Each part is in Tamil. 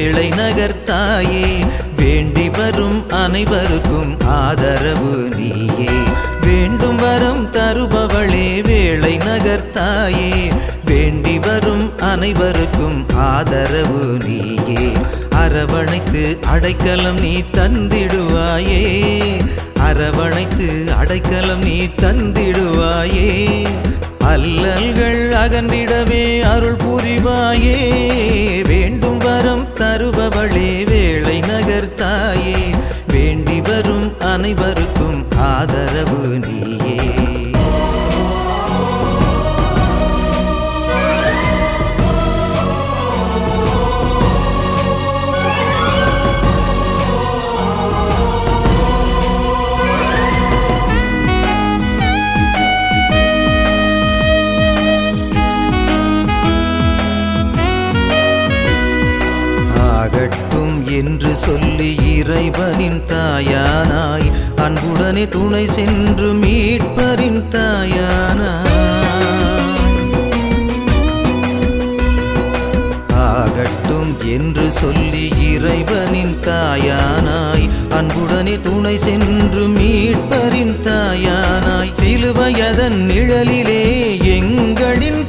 வேளை நகர்த்தாயே வேண்டி வரும் அனைவருக்கும் ஆதரவு நீயே வேண்டும் வரம் தருபவளே வேளை நகர்த்தாயே வேண்டி வரும் அனைவருக்கும் ஆதரவு நீயே அரவணைத்து அடைக்கலம் நீ தந்திடுவாயே அரவணைத்து அடைக்கலம் நீ தந்திடுவாயே அல்லல்கள் அகன்றிடவே அருள் புரிவாயே வேண்டும் வரம் தருபவளே வேளை நகர்த்தாயே வேண்டி வரும் அனைவருக்கும் ஆதரவு நீயே ஆகட்டும் என்று சொல்லி இறைவனின் தாயானாய் அன்புடனே துணை சென்று மீட்பரின் தாயானாய் ஆகட்டும் என்று சொல்லி இறைவனின் தாயானாய் அன்புடனே துணை சென்று மீட்பரின் தாயானாய் சிலுவையதன் நிழலிலே எங்களின்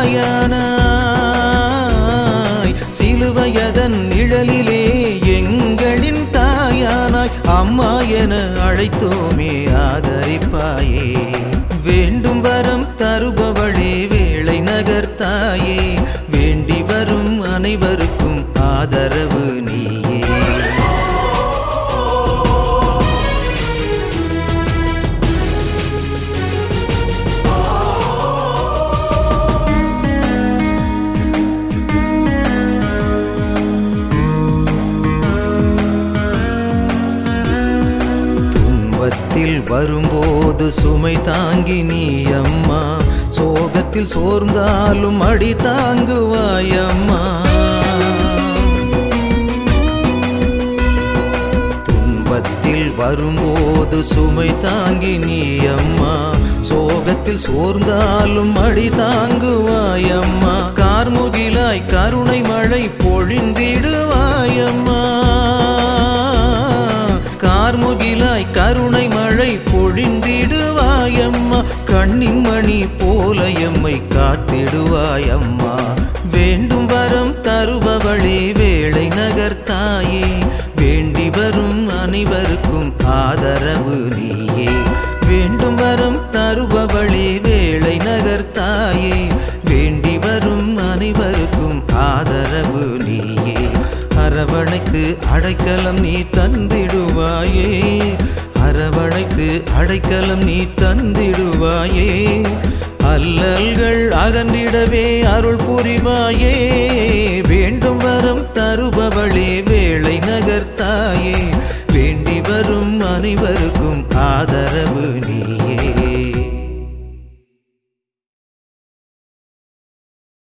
தாயானாய் சிலுவையதன் நிழலிலே எங்களின் தாயானாய் அம்மா என அழைத்தோமே ஆதரிப்பாயே வேண்டும் வரம் தருபவளே வேளை நகர்த்தாயே வேண்டி வரும் அனைவருக்கும் ஆதரவு நீயே துன்பத்தில் வரும்போது சுமை தாங்கி நீ அம்மா சோகத்தில் சோர்ந்தாலும் அடி தாங்குவாயம்மா துன்பத்தில் வரும்போது சுமை தாங்கி நீ அம்மா சோகத்தில் சோர்ந்தாலும் அடி தாங்குவாயம்மா கார்முகிலாய் கருணை மழை பொழிந்திடுவாயம்மா கார்முகிலாய் கருணை மழை பொழிந்திடுவாயம்மா கண்ணின் மணி போல எம்மை காத்திடுவாயம்மா வேண்டும் வரம் தருபவளே வேளை நகர்த்தாயே வேண்டி வரும் அனைவருக்கும் ஆதரவு நீயே வேண்டும் வரம் தருபவளே வேளை நகர்த்தாயே வேண்டி வரும் அனைவருக்கும் ஆதரவு நீயே அரவணைத்து அடைக்கலம் நீ தந்திடுவாயே அரவணைத்து அடைக்கலம் நீ தந்திடுவாயே அல்லல்கள் அகன்றிடவே அருள் புரிவாயே வேண்டும் வரம் தருபவளே வேளை நகர்த்தாயே வேண்டி வரும் அனைவருக்கும் ஆதரவு நீயே